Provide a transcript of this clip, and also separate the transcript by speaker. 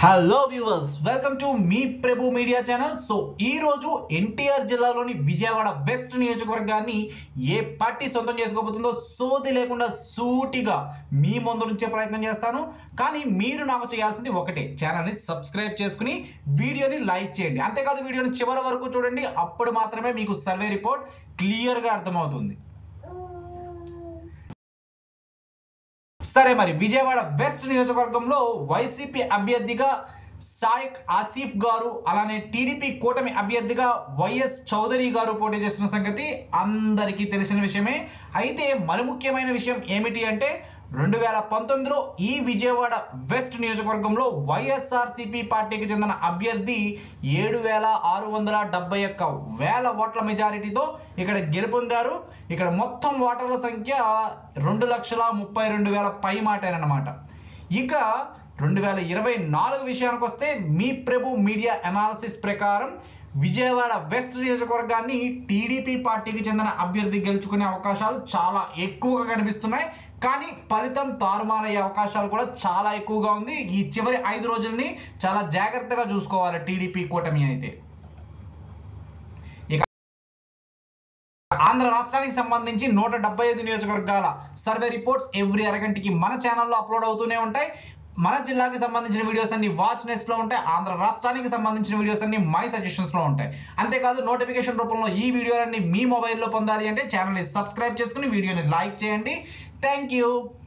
Speaker 1: hello viewers welcome to మీ Prabhu media channel so ఈ రోజు ఎన్టీఆర్ జిల్లాలోని విజయవాడ వెస్ట్ నియోజకవర్గాన్ని ఏ పార్టీ సొంతం చేసుకోబోతుందో సోది లేకుండా సూటిగా మీ ముందు నుంచే ప్రయత్నం చేస్తాను కానీ మీరు నాకు చేయాల్సింది ఒకటే ఛానల్ని సబ్స్క్రైబ్ చేసుకుని వీడియోని లైక్ చేయండి అంతేకాదు వీడియోని చివరి వరకు చూడండి అప్పుడు మాత్రమే మీకు సర్వే రిపోర్ట్ క్లియర్గా అర్థమవుతుంది సరే మరి విజయవాడ వెస్ట్ నియోజకవర్గంలో వైసీపీ అభ్యర్థిగా సాయక్ ఆసిఫ్ గారు అలానే టీడీపీ కూటమి అభ్యర్థిగా వైఎస్ చౌదరి గారు పోటీ చేస్తున్న సంగతి అందరికీ తెలిసిన విషయమే అయితే మరి ముఖ్యమైన విషయం ఏమిటి అంటే రెండు వేల పంతొమ్మిదిలో ఈ విజయవాడ వెస్ట్ నియోజకవర్గంలో వైఎస్ఆర్సిపి పార్టీకి చెందిన అభ్యర్థి ఏడు వేల ఆరు వందల డెబ్బై ఒక్క వేల ఓట్ల మెజారిటీతో ఇక్కడ గెలుపొందారు ఇక్కడ మొత్తం ఓటర్ల సంఖ్య రెండు లక్షల ముప్పై రెండు వేల పై మాటేనమాట ఇక రెండు వేల ఇరవై నాలుగు విషయానికి వస్తే మీ ప్రభు మీడియా అనాలిసిస్ ప్రకారం విజయవాడ వెస్ట్ నియోజకవర్గాన్ని టీడీపీ పార్టీకి చెందిన అభ్యర్థి గెలుచుకునే అవకాశాలు చాలా ఎక్కువగా కనిపిస్తున్నాయి కానీ ఫలితం తారుమారయ్యే అవకాశాలు కూడా చాలా ఎక్కువగా ఉంది ఈ చివరి ఐదు రోజుల్ని చాలా జాగ్రత్తగా చూసుకోవాలి టీడీపీ కూటమి అయితే ఇక ఆంధ్ర రాష్ట్రానికి సంబంధించి నూట డెబ్బై ఐదు నియోజకవర్గాల సర్వే రిపోర్ట్స్ ఎవ్రీ అరగంటకి మన ఛానల్లో అప్లోడ్ అవుతూనే ఉంటాయి మన జిల్లాకి సంబంధించిన వీడియోస్ అన్ని వాచ్ నెస్ట్ లో ఉంటాయి ఆంధ్ర రాష్ట్రానికి సంబంధించిన వీడియోస్ అన్ని మై సజెషన్స్ లో ఉంటాయి అంతేకాదు నోటిఫికేషన్ రూపంలో ఈ వీడియోలన్నీ మీ మొబైల్లో పొందాలి అంటే ఛానల్ని సబ్స్క్రైబ్ చేసుకుని వీడియోని లైక్ చేయండి థ్యాంక్ యూ